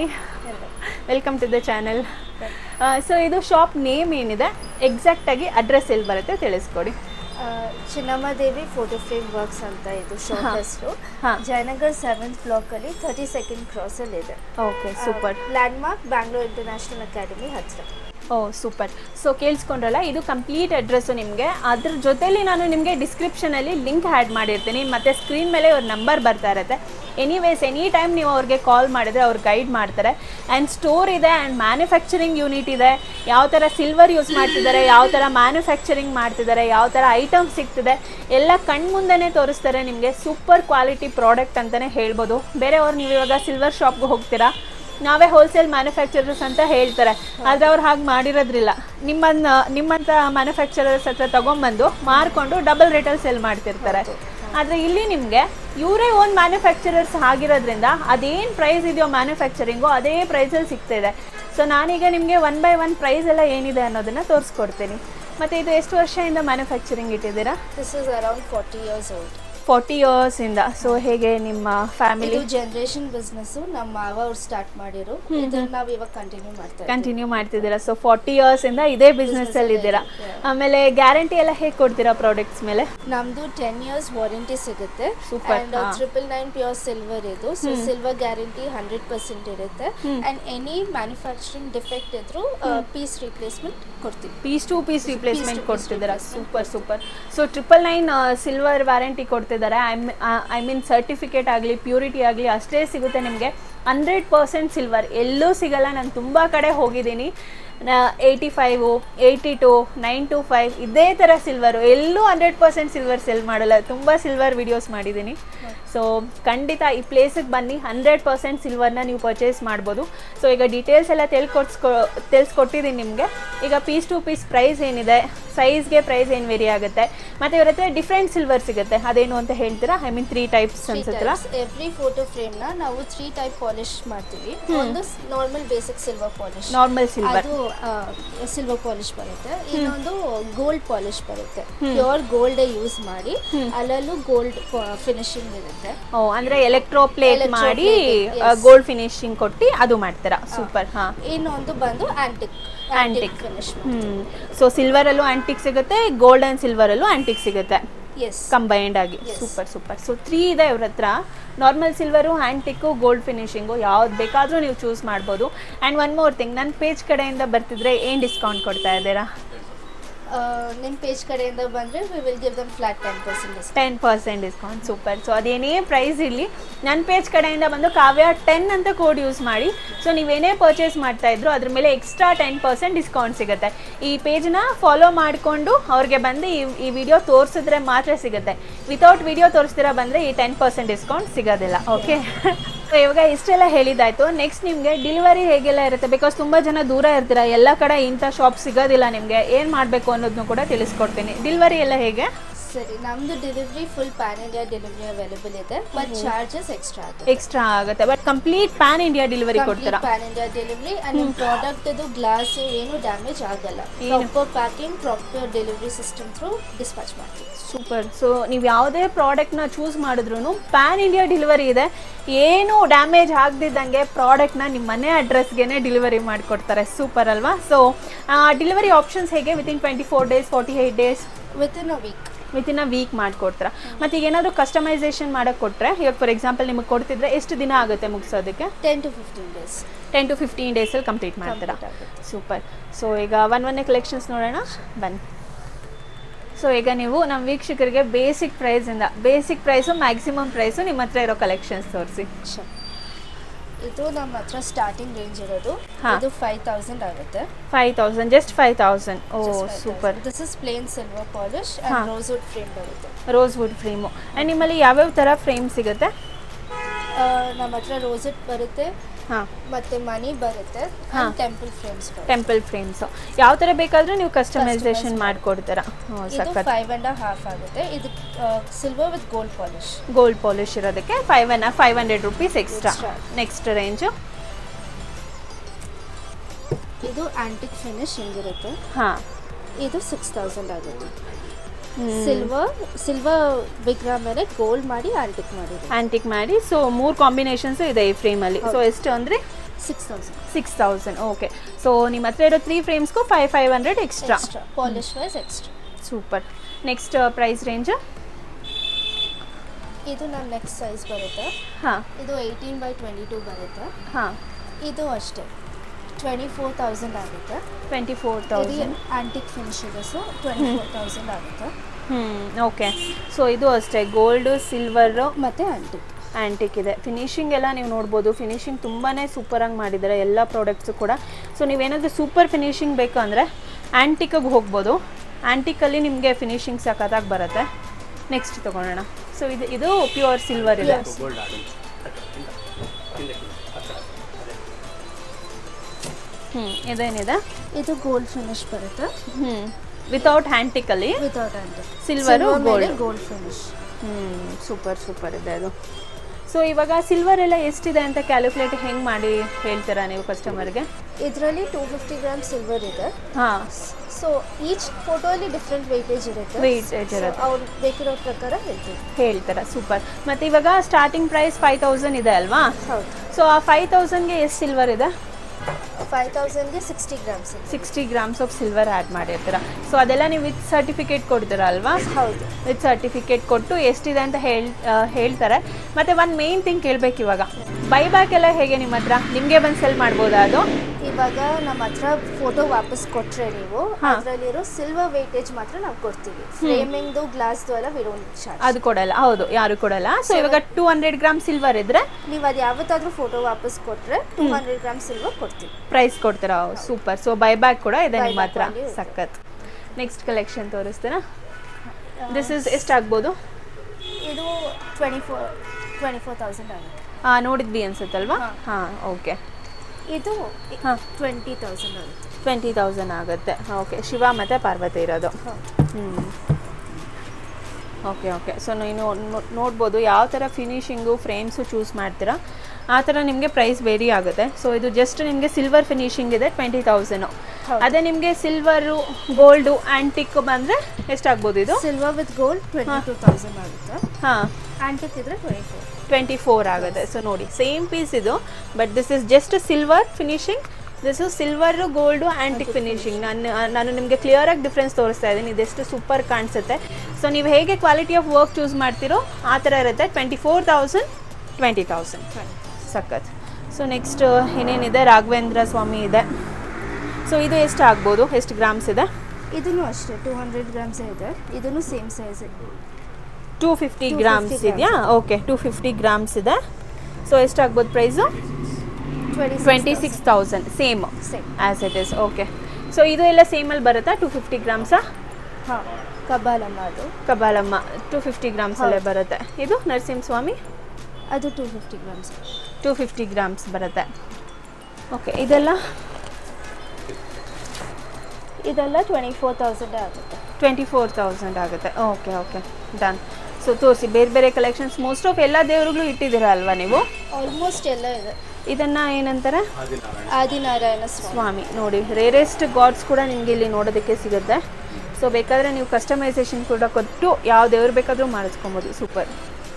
welcome to the channel so ಇದು ಶಾಪ್ ನೇಮ್ ಏನಿದೆ ಎಕ್ಸಾಕ್ಟಾಗಿ ಅಡ್ರೆಸ್ ಎಲ್ಲಿ ಬರುತ್ತೆ ತಿಳಿಸ್ಕೊಡಿ Chinnamma Devi photo frame works ಅಂತ ಇದು ಶಾಪ್ ಹೆಸರು ಹಾ. ಜಯನಗರ್ ಸೆವೆಂತ್ ಬ್ಲಾಕ್ ಅಲ್ಲಿ ಥರ್ಟಿ ಸೆಕೆಂಡ್ ಕ್ರಾಸ್ ಅಲ್ಲಿ ಇದೆ okay super landmark Bangalore international academy ಹತ್ರ ಓ ಸೂಪರ್ ಸೊ ಕೇಳಿಸ್ಕೊಂಡ್ರಲ್ಲ ಇದು ಕಂಪ್ಲೀಟ್ ಅಡ್ರೆಸ್ಸು ನಿಮಗೆ ಅದ್ರ ಜೊತೆಲಿ ನಾನು ನಿಮಗೆ ಡಿಸ್ಕ್ರಿಪ್ಷನಲ್ಲಿ ಲಿಂಕ್ ಆ್ಯಡ್ ಮಾಡಿರ್ತೀನಿ ಮತ್ತು ಸ್ಕ್ರೀನ್ ಮೇಲೆ ಅವ್ರ ನಂಬರ್ ಬರ್ತಾ ಇರುತ್ತೆ ಎನಿವೇಸ್ ಎನಿ ಟೈಮ್ ನೀವು ಅವ್ರಿಗೆ ಕಾಲ್ ಮಾಡಿದ್ರೆ ಅವ್ರು ಗೈಡ್ ಮಾಡ್ತಾರೆ ಆ್ಯಂಡ್ ಸ್ಟೋರ್ ಇದೆ ಆ್ಯಂಡ್ ಮ್ಯಾನುಫ್ಯಾಕ್ಚರಿಂಗ್ ಯೂನಿಟ್ ಇದೆ ಯಾವ ಥರ ಸಿಲ್ವರ್ ಯೂಸ್ ಮಾಡ್ತಿದ್ದಾರೆ ಯಾವ ಥರ ಮ್ಯಾನುಫ್ಯಾಕ್ಚರಿಂಗ್ ಮಾಡ್ತಿದ್ದಾರೆ ಯಾವ ಥರ ಐಟಮ್ ಸಿಗ್ತಿದೆ ಎಲ್ಲ ಕಣ್ಮುಂದೆನೇ ತೋರಿಸ್ತಾರೆ ನಿಮಗೆ ಸೂಪರ್ ಕ್ವಾಲಿಟಿ ಪ್ರಾಡಕ್ಟ್ ಅಂತಲೇ ಹೇಳ್ಬೋದು ಬೇರೆಯವ್ರು ನೀವು ಇವಾಗ ಸಿಲ್ವರ್ ಶಾಪ್ಗೆ ಹೋಗ್ತೀರಾ ನಾವೇ ಹೋಲ್ಸೇಲ್ ಮ್ಯಾನುಫ್ಯಾಕ್ಚರರ್ಸ್ ಅಂತ ಹೇಳ್ತಾರೆ ಆದರೆ ಅವ್ರು ಹಾಗೆ ಮಾಡಿರೋದ್ರಿಲ್ಲ ನಿಮ್ಮನ್ನ ನಿಮ್ಮಂಥ ಮ್ಯಾನುಫ್ಯಾಕ್ಚರರ್ಸ್ ಹತ್ರ ತೊಗೊಂಬಂದು ಮಾರ್ಕೊಂಡು ಡಬಲ್ ರೇಟಲ್ಲಿ ಸೆಲ್ ಮಾಡ್ತಿರ್ತಾರೆ ಆದರೆ ಇಲ್ಲಿ ನಿಮಗೆ ಇವರೇ ಓನ್ ಮ್ಯಾನುಫ್ಯಾಕ್ಚರರ್ಸ್ ಆಗಿರೋದ್ರಿಂದ ಅದೇನು ಪ್ರೈಸ್ ಇದೆಯೋ ಮ್ಯಾನುಫ್ಯಾಕ್ಚರಿಂಗು ಅದೇ ಪ್ರೈಸಲ್ಲಿ ಸಿಗ್ತಾ ಇದೆ ಸೊ ನಾನೀಗ ನಿಮಗೆ ಒನ್ ಬೈ ಒನ್ ಪ್ರೈಸ್ ಎಲ್ಲ ಏನಿದೆ ಅನ್ನೋದನ್ನು ತೋರಿಸ್ಕೊಡ್ತೀನಿ ಮತ್ತು ಇದು ಎಷ್ಟು ವರ್ಷದಿಂದ ಮ್ಯಾನುಫ್ಯಾಕ್ಚರಿಂಗ್ ಇಟ್ಟಿದ್ದೀರಾ this is around forty years old forty ಇಯರ್ಸಿಂದ ಸೊ ಹೇಗೆ ನಿಮ್ಮ ಫ್ಯಾಮಿಲಿ ಇದು ಜನರೇಷನ್ ಬಿಸ್ನೆಸ್ ನಮ್ಮ ಮಾವ ಅವ್ರು ಸ್ಟಾರ್ಟ್ ಮಾಡಿರು ಇದನ್ನ ನಾವು ಇವಾಗ ಕಂಟಿನ್ಯೂ ಮಾಡ್ತಾ ಇದ್ದೀವಿ ಕಂಟಿನ್ಯೂ ಮಾಡ್ತಿದ್ದೀರಾ ಸೊ ಫಾರ್ಟಿ ಇಯರ್ಸಿಂದ ಇದೇ ಬಿಸ್ನೆಸ್ಸಲ್ಲಿ ಇದ್ದೀರಾ ಆಮೇಲೆ ಗ್ಯಾರಂಟಿ ಎಲ್ಲ ಹೇಗೆ ಕೊಡ್ತೀರಾ ಪ್ರಾಡಕ್ಟ್ಸ್ ಮೇಲೆ ನಮ್ದು ಟೆನ್ ಇಯರ್ಸ್ ವಾರಂಟಿ ಸಿಗುತ್ತೆ Super, ಅಂಡ್ ಹಾ. ಟ್ರಿಪಲ್ ನೈನ್ ಪ್ಯೂರ್ ಸಿಲ್ವರ್ ಇದು so silver guarantee hundred percent ಇರುತ್ತೆ ಅಂಡ್ ಎನಿ ಮ್ಯಾನುಫ್ಯಾಕ್ಚರಿಂಗ್ ಡಿಫೆಕ್ಟ್ ಇದ್ರು ಪೀಸ್ ರಿಪ್ಲೇಸ್ಮೆಂಟ್ ಕೊಡ್ತೀವಿ piece to piece replacement piece ಕೊಡ್ತಿದ್ದೀರಾ replacement super super so triple nine silver warranty ಕೊಡ್ತಿದ್ದಾರೆ ಐ ಮೀನ್ ಸರ್ಟಿಫಿಕೇಟ್ ಆಗಲಿ ಪ್ಯೂರಿಟಿ ಆಗಲಿ ಅಷ್ಟೇ ಸಿಗುತ್ತೆ ನಿಮಗೆ ಹಂಡ್ರೆಡ್ ಪರ್ಸೆಂಟ್ ಸಿಲ್ವರ್ ಎಲ್ಲೂ ಸಿಗಲ್ಲ ನಾನು ತುಂಬ ಕಡೆ ಹೋಗಿದ್ದೀನಿ eighty five eighty two nine two five ಇದೇ ಥರ ಸಿಲ್ವರು ಎಲ್ಲೂ ಹಂಡ್ರೆಡ್ ಪರ್ಸೆಂಟ್ ಸಿಲ್ವರ್ ಸೆಲ್ ಮಾಡಲ್ಲ ತುಂಬ ಸಿಲ್ವರ್ ವಿಡಿಯೋಸ್ ಮಾಡಿದ್ದೀನಿ ಸೊ ಖಂಡಿತ ಈ ಪ್ಲೇಸಿಗೆ ಬನ್ನಿ ಹಂಡ್ರೆಡ್ ಪರ್ಸೆಂಟ್ ಸಿಲ್ವರ್ನ ನೀವು ಪರ್ಚೇಸ್ ಮಾಡ್ಬೋದು ಸೊ ಈಗ ಡೀಟೇಲ್ಸ್ ಎಲ್ಲ ತಿಳ್ಕೊಡ್ಸ್ಕೊ ತಿಳಿಸ್ಕೊಟ್ಟಿದ್ದೀನಿ ನಿಮಗೆ ಈಗ ಪೀಸ್ ಟು ಪೀಸ್ ಪ್ರೈಸ್ ಏನಿದೆ ಸೈಜ್ಗೆ ಪ್ರೈಸ್ ಏನು ವೇರಿ ಆಗುತ್ತೆ ಮತ್ತು ಇವ್ರ ಹತ್ರ ಡಿಫ್ರೆಂಟ್ ಸಿಲ್ವರ್ ಸಿಗುತ್ತೆ ಅದೇನು ಅಂತ ಹೇಳ್ತೀರಾ ಐ ಮೀನ್ ತ್ರೀ ಟೈಪ್ಸ್ ಅನ್ಸುತ್ತಲ್ಲ ಎವ್ರಿ ಫೋಟೋ ಫ್ರೇಮ್ ನ ನಾವು ತ್ರೀ ಟೈಪ್ ಪಾಲಿಶ್ ಮಾಡ್ತೀವಿ ಒಂದು normal basic silver polish normal silver ಅದು ಸಿಲ್ವರ್ ಪಾಲಿಶ್ ಬರುತ್ತೆ ಇನ್ನೊಂದು ಗೋಲ್ಡ್ ಪಾಲಿಶ್ ಬರುತ್ತೆ ಪ್ಯೂರ್ ಗೋಲ್ಡ್ ಯೂಸ್ ಮಾಡಿ ಅಲ್ಲಲ್ಲೂ ಗೋಲ್ಡ್ ಫಿನಿಶಿಂಗ್ ಇರುತ್ತೆ ಓ ಅಂದರೆ ಎಲೆಕ್ಟ್ರೋ ಪ್ಲೇಟ್ ಮಾಡಿ Electroplate, yes. ಗೋಲ್ಡ್ ಫಿನಿಶಿಂಗ್ ಕೊಟ್ಟು ಅದು ಮಾಡ್ತೀರಾ ಸೂಪರ್ ಹಾಂ ಇನ್ನೊಂದು ಬಂದು ಆಂಟಿಕ್ Antique. ಆಂಟಿಕ್ ಫಿನಿಶ್ ಹ್ಞೂ ಸೊ ಸಿಲ್ವರಲ್ಲೂ ಆ್ಯಂಟಿಕ್ ಸಿಗುತ್ತೆ ಗೋಲ್ಡ್ ಆ್ಯಂಡ್ ಸಿಲ್ವರಲ್ಲೂ ಆ್ಯಂಟಿಕ್ ಸಿಗುತ್ತೆ ಎಸ್ ಕಂಬೈನ್ಡ್ ಆಗಿ Yes. Super super so three ಇದೆ ಇವ್ರ ಹತ್ರ normal silver antique gold finishing ಯಾವ್ದು ಬೇಕಾದರೂ ನೀವು ಚೂಸ್ ಮಾಡ್ಬೋದು ಆ್ಯಂಡ್ ಒನ್ ಮೋರ್ ಥಿಂಗ್ ನನ್ನ ಪೇಜ್ ಕಡೆಯಿಂದ ಬರ್ತಿದ್ರೆ ಏನು ಡಿಸ್ಕೌಂಟ್ ಕೊಡ್ತಾ ಇದ್ದೀರಾ ನಿಮ್ಮ ಪೇಜ್ ಕಡೆಯಿಂದ ಬಂದರೆ we will give them flat ten percent discount ten percent discount super so ಅದೇನೇ ಪ್ರೈಸ್ ಇರಲಿ ನನ್ನ ಪೇಜ್ ಕಡೆಯಿಂದ ಬಂದು ಕಾವ್ಯ ಟೆನ್ ಅಂತ ಕೋಡ್ ಯೂಸ್ ಮಾಡಿ ಸೊ ನೀವೇನೇ ಪರ್ಚೇಸ್ ಮಾಡ್ತಾ ಇದ್ರು ಅದ್ರ ಮೇಲೆ ಎಕ್ಸ್ಟ್ರಾ ಟೆನ್ ಪರ್ಸೆಂಟ್ ಡಿಸ್ಕೌಂಟ್ ಸಿಗುತ್ತೆ ಈ ಪೇಜ್ನ ಫಾಲೋ ಮಾಡಿಕೊಂಡು ಅವ್ರಿಗೆ ಬಂದು ಈ ಈ ವಿಡಿಯೋ ತೋರಿಸಿದ್ರೆ ಮಾತ್ರ ಸಿಗುತ್ತೆ ವಿತೌಟ್ ವಿಡಿಯೋ ತೋರಿಸ್ತೀರಾ ಬಂದರೆ ಈ ಟೆನ್ ಪರ್ಸೆಂಟ್ ಡಿಸ್ಕೌಂಟ್ ಸಿಗೋದಿಲ್ಲ ಓಕೆ ಸೊ ಇವಾಗ ಇಷ್ಟೆಲ್ಲ ಹೇಳಿದ್ದಾಯ್ತು ನೆಕ್ಸ್ಟ್ ನಿಮಗೆ ಡೆಲಿವರಿ ಹೇಗೆಲ್ಲ ಇರುತ್ತೆ ಬಿಕಾಸ್ ತುಂಬ ಜನ ದೂರ ಇರ್ತೀರಾ ಎಲ್ಲ ಕಡೆ ಇಂಥ ಶಾಪ್ ಸಿಗೋದಿಲ್ಲ ನಿಮಗೆ ಏನು ಮಾಡಬೇಕು ಅನ್ನೋದನ್ನು ಕೂಡ ತಿಳಿಸ್ಕೊಡ್ತೀನಿ ಡೆಲಿವರಿ ಎಲ್ಲ ಹೇಗೆ ಸರಿ ನಮ್ದು delivery full pan India delivery available ಇದೆ ಬಟ್ ಚಾರ್ಜಸ್ ಎಕ್ಸ್ಟ್ರಾ ಆಗುತ್ತೆ ಎಕ್ಸ್ಟ್ರಾ ಆಗುತ್ತೆ but complete pan India delivery ಕೊಡ್ತೀರಾ ಪ್ಯಾನ್ ಇಂಡಿಯಾ ಡೆಲಿವರಿ ಅಂಡ್ ನಿಮ್ಮ ಪ್ರಾಡಕ್ಟ್ ಅದು ಗ್ಲಾಸ್ ಏನು ಡ್ಯಾಮೇಜ್ ಆಗಲ್ಲ ಏನು? Proper packing proper delivery system through dispatch ಮಾಡ್ತೀವಿ ಸೂಪರ್ ಸೊ ನೀವು ಯಾವುದೇ ಪ್ರಾಡಕ್ಟ್ನ ಚೂಸ್ ಮಾಡಿದ್ರು ಪ್ಯಾನ್ ಇಂಡಿಯಾ ಡೆಲಿವರಿ ಇದೆ ಏನು ಡ್ಯಾಮೇಜ್ ಆಗದಿದ್ದಂಗೆ ಪ್ರಾಡಕ್ಟ್ನ ನಿಮ್ಮ ಮನೆ ಅಡ್ರೆಸ್ಗೆ ಡೆಲಿವರಿ ಮಾಡಿಕೊಡ್ತಾರೆ ಸೂಪರ್ ಅಲ್ವಾ ಸೊ ಡೆಲಿವರಿ ಆಪ್ಷನ್ಸ್ ಹೇಗೆ within twenty four days forty eight days within a week within a week ಮಾಡಿಕೊಡ್ತೀರಾ ಮತ್ತು ಈಗ ಏನಾದರೂ ಕಸ್ಟಮೈಸೇಷನ್ ಮಾಡೋಕ್ಕೆ ಕೊಟ್ಟರೆ ಇವಾಗ ಫಾರ್ ಎಕ್ಸಾಂಪಲ್ ನಿಮಗೆ ಕೊಡ್ತಿದ್ರೆ ಎಷ್ಟು ದಿನ ಆಗುತ್ತೆ ಮುಗಿಸೋದಕ್ಕೆ ten to fifteen days ten to fifteen ಡೇಸಲ್ಲಿ ಕಂಪ್ಲೀಟ್ ಮಾಡ್ತೀರಾ Complete ಸೂಪರ್ ಸೊ ಈಗ ಒನ್ ಒನ್ನೇ ಕಲೆಕ್ಷನ್ಸ್ ನೋಡೋಣ ಬನ್ನಿ ಸೊ ಈಗ ನೀವು ನಮ್ಮ ವೀಕ್ಷಕರಿಗೆ ಬೇಸಿಕ್ ಪ್ರೈಸಿಂದ ಬೇಸಿಕ್ ಪ್ರೈಸು ಮ್ಯಾಕ್ಸಿಮಮ್ ಪ್ರೈಸು ನಿಮ್ಮ ಹತ್ರ ಇರೋ ಕಲೆಕ್ಷನ್ಸ್ ತೋರಿಸಿ ಇದು ನಮ್ಮ ಹತ್ರ ಸ್ಟಾರ್ಟಿಂಗ್ ರೇಂಜ್ ಇರೋದು ಹಾ. ಇದು ಫೈವ್ ತೌಸಂಡ್ ಆಗುತ್ತೆ five thousand just five thousand oh super this is plain silver polish ಹಾ. ಅಂಡ್ ರೋಸ್ವುಡ್ ಫ್ರೇಮ್ ಬರುತ್ತೆ ರೋಸ್ ವುಡ್ ಫ್ರೇಮು ಆ್ಯಂಡ್ ನಿಮ್ಮಲ್ಲಿ ಯಾವ್ಯಾವ ಥರ ಫ್ರೇಮ್ ಸಿಗುತ್ತೆ ಆ, ನಮ್ಮ ಹತ್ರ ರೋಸೆಟ್ ಬರುತ್ತೆ ಹಾಂ ಮತ್ತೆ ಮನಿ ಬರುತ್ತೆ ಹಾ. ಟೆಂಪಲ್ ಫ್ರೇಮ್ಸ್ ಬರುತ್ತೆ ಟೆಂಪಲ್ ಫ್ರೇಮ್ಸು ಯಾವ ಥರ ಬೇಕಾದರೂ ನೀವು ಕಸ್ಟಮೈಸೇಷನ್ Customize ಮಾಡಿಕೊಡ್ತೀರಾ ಹ್ಞೂ ಇದು ಸಖತ್ ಫೈವ್ ಅಂಡ್ ಹಾಫ್ ಆಗುತ್ತೆ ಇದು silver with gold polish gold polish ಇರೋದಕ್ಕೆ ಫೈವ್ ಅನ್ನ five hundred rupees extra Extra. Next range ಇದು ಆಂಟಿಕ್ ಫಿನಿಶ್ ಹಿಂಗಿರುತ್ತೆ ಹಾಂ ಇದು ಸಿಕ್ಸ್ ತೌಸಂಡ್ ಆಗುತ್ತೆ ಸಿಲ್ವರ್ ಸಿಲ್ವರ್ ವಿಗ್ರಹ ಮೇಲೆ ಗೋಲ್ಡ್ ಮಾಡಿ ಆಂಟಿಕ್ ಮಾಡಿದೆ ಆಂಟಿಕ್ ಮಾಡಿ ಸೊ ಮೂರು ಕಾಂಬಿನೇಷನ್ಸು ಇದೆ ಈ ಫ್ರೇಮಲ್ಲಿ ಸೊ ಎಷ್ಟು ಅಂದರೆ six thousand six thousand okay so ನಿಮ್ಮ ಹತ್ರ ಇರೋ ತ್ರೀ ಫ್ರೇಮ್ಸ್ಗೂ five five hundred extra extra polish wise extra super next price range ಇದು ನಮ್ಮ ನೆಕ್ಸ್ಟ್ ಸೈಜ್ ಬರುತ್ತೆ ಹಾಂ ಇದು ಏಯ್ಟೀನ್ ಬೈ ಟ್ವೆಂಟಿ ಟೂ ಬರುತ್ತೆ ಹಾಂ ಇದು ಅಷ್ಟೇ ಟ್ವೆಂಟಿ ಫೋರ್ ತೌಸಂಡ್ ಆಗುತ್ತೆ ಟ್ವೆಂಟಿ ಫೋರ್ ಇದು ತೌಸಂಡ್ ಆಂಟಿಕ್ ಫಿನಿಶ್ ಇದೆ ಸೊ ಟ್ವೆಂಟಿ ಫೋರ್ ತೌಸಂಡ್ ಆಗುತ್ತೆ ಹ್ಞೂ ಓಕೆ ಸೊ ಇದು ಅಷ್ಟೇ ಗೋಲ್ಡು ಸಿಲ್ವರು ಮತ್ತೆ ಆಂಟಿಕ್ ಆ್ಯಂಟಿಕ್ ಇದೆ ಫಿನಿಶಿಂಗ್ ಎಲ್ಲ ನೀವು ನೋಡ್ಬೋದು ಫಿನಿಶಿಂಗ್ ತುಂಬಾ ಸೂಪರಾಗಿ ಮಾಡಿದ್ದಾರೆ ಎಲ್ಲ ಪ್ರಾಡಕ್ಟ್ಸು ಕೂಡ ಸೊ ನೀವೇನಾದರೂ ಸೂಪರ್ ಫಿನಿಶಿಂಗ್ ಬೇಕು ಅಂದರೆ ಆ್ಯಂಟಿಕ್ಗೆ ಹೋಗ್ಬೋದು ಆ್ಯಂಟಿಕಲ್ಲಿ ನಿಮಗೆ ಫಿನಿಶಿಂಗ್ ಸಖತ್ತಾಗಿ ಬರುತ್ತೆ ನೆಕ್ಸ್ಟ್ ತೊಗೊಳೋಣ ಸೊ ಇದು ಇದು ಪ್ಯೂರ್ ಸಿಲ್ವರ್ ಇದೆ Yes. ಗೋಲ್ಡ್ ಆರೆಂಜ್ ಹಿಂದಕ್ಕೆ ಹತ್ರ ಹ್ಞೂ ಇದೇನಿದೆ ಇದು ಗೋಲ್ಡ್ ಫಿನಿಶ್ ಬರುತ್ತೆ ಹ್ಞೂ ವಿತೌಟ್ ಹ್ಯಾಂಟಿಕಲ್ಲಿ without antique Silver, gold. Gold finish ಹ್ಞೂ ಸೂಪರ್ ಸೂಪರ್ ಇದೆ ಅದು ಸೊ ಸೊ ಇವಾಗ ಸಿಲ್ವರ್ ಎಲ್ಲ ಎಷ್ಟಿದೆ ಅಂತ ಕ್ಯಾಲ್ಕುಲೇಟ್ ಹೆಂಗೆ ಮಾಡಿ ಹೇಳ್ತೀರಾ ನೀವು ಕಸ್ಟಮರ್ಗೆ ಇದರಲ್ಲಿ ಟೂ ಫಿಫ್ಟಿ ಗ್ರಾಮ್ ಸಿಲ್ವರ್ ಇದೆ ಹಾಂ ಸೊ ಈಚ್ ಫೋಟೋಲಿ ಡಿಫ್ರೆಂಟ್ ವೆಯ್ಟೇಜ್ ಇರುತ್ತೆ Weightage ಇರುತ್ತೆ. ಅವ್ರು ಬೇಕಿರೋ ಪ್ರಕಾರ ಹೇಳ್ತೀವಿ ಹೇಳ್ತಾರೆ ಸೂಪರ್ ಮತ್ತು ಇವಾಗ ಸ್ಟಾರ್ಟಿಂಗ್ ಪ್ರೈಸ್ ಫೈವ್ ತೌಸಂಡ್ ಇದೆ ಅಲ್ವಾ ಹೌದು ಸೊ ಆ ಫೈವ್ ತೌಸಂಡ್ಗೆ ಎಷ್ಟು ಸಿಲ್ವರ್ ಇದೆ ಫೈವ್ ತೌಸಂಡ್ಗೆ ಸಿಕ್ಸ್ಟಿ ಗ್ರಾಮ್ಸ್ ಇದೆ sixty grams of silver add ಮಾಡಿರ್ತೀರಾ ಸೊ ಅದೆಲ್ಲ ನೀವು ವಿತ್ ಸರ್ಟಿಫಿಕೇಟ್ ಕೊಡ್ತೀರಾ ಅಲ್ವಾ ಹೌದು ವಿತ್ ಸರ್ಟಿಫಿಕೇಟ್ ಕೊಟ್ಟು ಎಷ್ಟಿದೆ ಅಂತ ಹೇಳ್ ಆ, ಹೇಳ್ತಾರೆ ಮತ್ತು ಒಂದು ಮೇನ್ ಥಿಂಗ್ ಕೇಳಬೇಕು ಇವಾಗ ಬೈಬ್ಯಾಕ್ ಎಲ್ಲ ಹೇಗೆ ನಿಮ್ಮ ಹತ್ರ ನಿಮಗೆ ಬಂದು ಸೆಲ್ ಮಾಡ್ಬೋದಾ ಅದು ಇವಾಗ ನಮ್ಮ ಹತ್ರ ಫೋಟೋ ವಾಪಸ್ ಕೊಟ್ರೆ ನೀವು ಹಾ. ಅದರಲ್ಲಿರೋ ಸಿಲ್ವರ್ ವೇಟೇಜ್ ಮಾತ್ರ ನಾವು ಕೊಡ್ತೀವಿ ಫ್ರೇಮಿಂಗ್ದು ಗ್ಲಾಸ್ದು ಎಲ್ಲ ವಿಡೋ ಚಾರ್ಜ್ ಅದು ಕೊಡಲ್ಲ ಹೌದು ಯಾರು ಕೊಡಲ್ಲ ಸೊ ಇವಾಗ ಟೂ ಹಂಡ್ರೆಡ್ ಗ್ರಾಮ್ ಸಿಲ್ವರ್ ಇದ್ರೆ ನೀವು ಅದು ಯಾವತ್ತಾದ್ರೂ ಫೋಟೋ ವಾಪಸ್ ಕೊಟ್ರೆ ಟೂ ಹಂಡ್ರೆಡ್ ಗ್ರಾಮ್ ಸಿಲ್ವರ್ ಕೊಡ್ತೀವಿ ಪ್ರೈಸ್ ಕೊಡ್ತೀರಾ ಸೂಪರ್ ಸೊ ಬೈಬ್ಯಾಕ್ ಕೂಡ ಇದೆ ನಿಮ್ಮ Buyback ಹತ್ರ ಅಲ್ಲಿ ಇದೆ. ಸಖತ್ ನೆಕ್ಸ್ಟ್ ಕಲೆಕ್ಷನ್ ತೋರಿಸ್ತೀರಾ ದಿಸ್ ಇಸ್ ಎಷ್ಟಾಗ್ಬೋದು ಇದು twenty four twenty four thousand ಆಗುತ್ತೆ ಹಾಂ ನೋಡಿದ್ವಿ ಅನ್ಸುತ್ತಲ್ವಾ ಹಾ. ಹಾಂ ಓಕೆ ಇದು ಹಾ. ಟ್ವೆಂಟಿ ತೌಸಂಡ್ ಆಗುತ್ತೆ ಟ್ವೆಂಟಿ ತೌಸಂಡ್ ಆಗುತ್ತೆ ಓಕೆ ಶಿವ ಮತ್ತು ಪಾರ್ವತಿ ಇರೋದು ಹ್ಞೂ ಓಕೆ ಓಕೆ ಸೊ ನೀನು ನೋ- ನೋಡ್ಬೋದು ಯಾವ ಥರ ಫಿನಿಶಿಂಗು ಫ್ರೇಮ್ಸು ಚೂಸ್ ಮಾಡ್ತೀರಾ ಆ ಥರ ನಿಮಗೆ ಪ್ರೈಸ್ ವೇರಿ ಆಗುತ್ತೆ ಸೊ ಇದು ಜಸ್ಟ್ ನಿಮಗೆ ಸಿಲ್ವರ್ ಫಿನಿಶಿಂಗ್ ಇದೆ ಟ್ವೆಂಟಿ ತೌಸಂಡು ಹೌದು. ಅದೇ ನಿಮಗೆ ಸಿಲ್ವರು ಗೋಲ್ಡು ಆ್ಯಂಟಿಕ್ ಬಂದರೆ ಎಷ್ಟಾಗ್ಬೋದು ಇದು silver with gold twenty two thousand ಆಗುತ್ತೆ ಹಾಂ ಆಂಟಿಕ್ ಇದ್ರೆ ಟ್ವೆಂಟಿ ಫೋರ್ ಟ್ವೆಂಟಿ ಫೋರ್ ಆಗುತ್ತೆ ಸೊ ನೋಡಿ ಸೇಮ್ ಪೀಸ್ ಇದು but this is just silver finishing this is silver gold antique finishing ನಾನು ನಾನು ನಿಮಗೆ ಕ್ಲಿಯರಾಗಿ ಡಿಫ್ರೆನ್ಸ್ ತೋರಿಸ್ತಾ ಇದ್ದೀನಿ ಇದೆಷ್ಟು ಸೂಪರ್ ಕಾಣಿಸುತ್ತೆ ಸೊ ನೀವು ಹೇಗೆ ಕ್ವಾಲಿಟಿ ಆಫ್ ವರ್ಕ್ ಚೂಸ್ ಮಾಡ್ತೀರೋ ಆ ಥರ ಇರುತ್ತೆ twenty four thousand twenty thousand ಸಖತ್ ಸೊ ನೆಕ್ಸ್ಟ್ ಏನೇನಿದೆ ರಾಘವೇಂದ್ರ ಸ್ವಾಮಿ ಇದೆ ಸೊ ಇದು ಎಷ್ಟು ಆಗ್ಬೋದು ಎಷ್ಟು ಗ್ರಾಮ್ಸ್ ಇದೆ ಇದನ್ನು ಅಷ್ಟೇ ಟೂ ಹಂಡ್ರೆಡ್ ಗ್ರಾಮ್ಸ್ ಇದೆ ಇದನ್ನು same size two fifty 250 grams grams. ಇದೆಯಾ ಓಕೆ ಟೂ ಫಿಫ್ಟಿ ಗ್ರಾಮ್ಸ್ ಇದೆ ಸೊ ಎಷ್ಟಾಗ್ಬೋದು price twenty twenty six thousand same same as it is okay so ಇದು ಎಲ್ಲ ಸೇಮಲ್ಲಿ ಬರುತ್ತಾ ಟು ಫಿಫ್ಟಿ ಗ್ರಾಮ್ಸಾ ಹಾಂ ಕಬ್ಬಾಲಮ್ಮ ಅದು ಕಬಾಲಮ್ಮ ಟು ಫಿಫ್ಟಿ ಗ್ರಾಮ್ಸ್ ಅಲ್ಲೇ ಹೌದು. ಬರುತ್ತೆ ಇದು ನರಸಿಂಹಸ್ವಾಮಿ ಅದು two fifty grams two fifty grams ಬರುತ್ತೆ ಓಕೆ ಇದೆಲ್ಲ ಇದೆಲ್ಲ ಟ್ವೆಂಟಿ ಫೋರ್ ತೌಸಂಡ್ ಆಗುತ್ತೆ ಟ್ವೆಂಟಿ ಫೋರ್ ತೌಸಂಡ್ ಆಗುತ್ತೆ ಓಕೆ ಓಕೆ ಡನ್ ಸೊ ತೋರಿಸಿ ಬೇರೆ ಬೇರೆ ಕಲೆಕ್ಷನ್ಸ್ ಮೋಸ್ಟ್ ಆಫ್ ಎಲ್ಲ ದೇವರುಗಳು ಇಟ್ಟಿದ್ದೀರಾ ಅಲ್ವಾ ನೀವು ಆಲ್ಮೋಸ್ಟ್ ಎಲ್ಲ ಇದೆ ಇದನ್ನು ಏನಂತಾರೆ ಆದಿನಾರಾಯಣ ಸ್ವಾಮಿ ಸ್ವಾಮಿ ನೋಡಿ ರೇರೆಸ್ಟ್ ಗಾಡ್ಸ್ ಕೂಡ ನಿಮಗೆ ಇಲ್ಲಿ ನೋಡೋದಕ್ಕೆ ಸಿಗುತ್ತೆ ಸೊ ಬೇಕಾದರೆ ನೀವು ಕಸ್ಟಮೈಸೇಷನ್ ಕೂಡ ಕೊಟ್ಟು ಯಾವ ದೇವ್ರು ಬೇಕಾದರೂ ಮಾಡಿಸ್ಕೊಬೋದು ಸೂಪರ್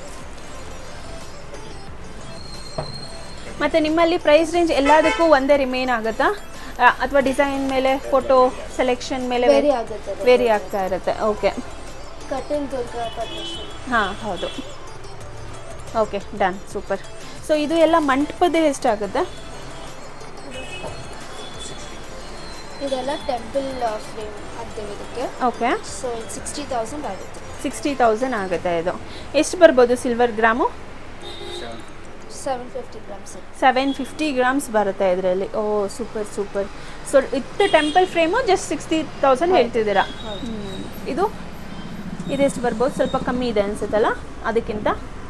ಮತ್ತು ನಿಮ್ಮಲ್ಲಿ ಪ್ರೈಸ್ ರೇಂಜ್ ಎಲ್ಲದಕ್ಕೂ ಒಂದೇ ರಿಮೇನ್ ಆಗುತ್ತಾ ಅಥವಾ ಡಿಸೈನ್ ಮೇಲೆ ಫೋಟೋ ಸೆಲೆಕ್ಷನ್ ಮೇಲೆ ವೇರಿ ಆಗುತ್ತೆ ವೇರಿ ಆಗ್ತಾ ಇರುತ್ತೆ ಓಕೆ ಕಟೀಲ್ ದುರ್ಗಾ ಪರಮೇಶ್ವರಿ ಹಾಂ ಹೌದು ಓಕೆ ಡನ್ ಸೂಪರ್ ಸೊ ಇದು ಎಲ್ಲ ಮಂಟಪದ ಎಷ್ಟಾಗುತ್ತೆ ಇದೆಲ್ಲ ಟೆಂಪಲ್ ಫ್ರೇಮ್ ಅಂತೀವಿ ಇದಕ್ಕೆ ಓಕೆ ಸೊ ಇದು ಸಿಕ್ಸ್ಟಿ ತೌಸಂಡ್ ಆಗುತ್ತೆ ಸಿಕ್ಸ್ಟಿ ತೌಸಂಡ್ ಆಗುತ್ತೆ ಇದು ಎಷ್ಟು ಬರ್ಬೋದು silver gram seven fifty grams seven fifty grams ಬರುತ್ತೆ ಇದರಲ್ಲಿ ಓ ಸೂಪರ್ ಸೂಪರ್ ಸೊ ಇತ್ತು temple frame just sixty thousand ಹೇಳ್ತಿದ್ದೀರಾ ಹ್ಮ್. ಇದು ಇದೆಷ್ಟು ಬರ್ಬೋದು ಸ್ವಲ್ಪ ಕಮ್ಮಿ ಇದೆ ಅನ್ಸುತ್ತಲ್ಲ ಅದಕ್ಕಿಂತ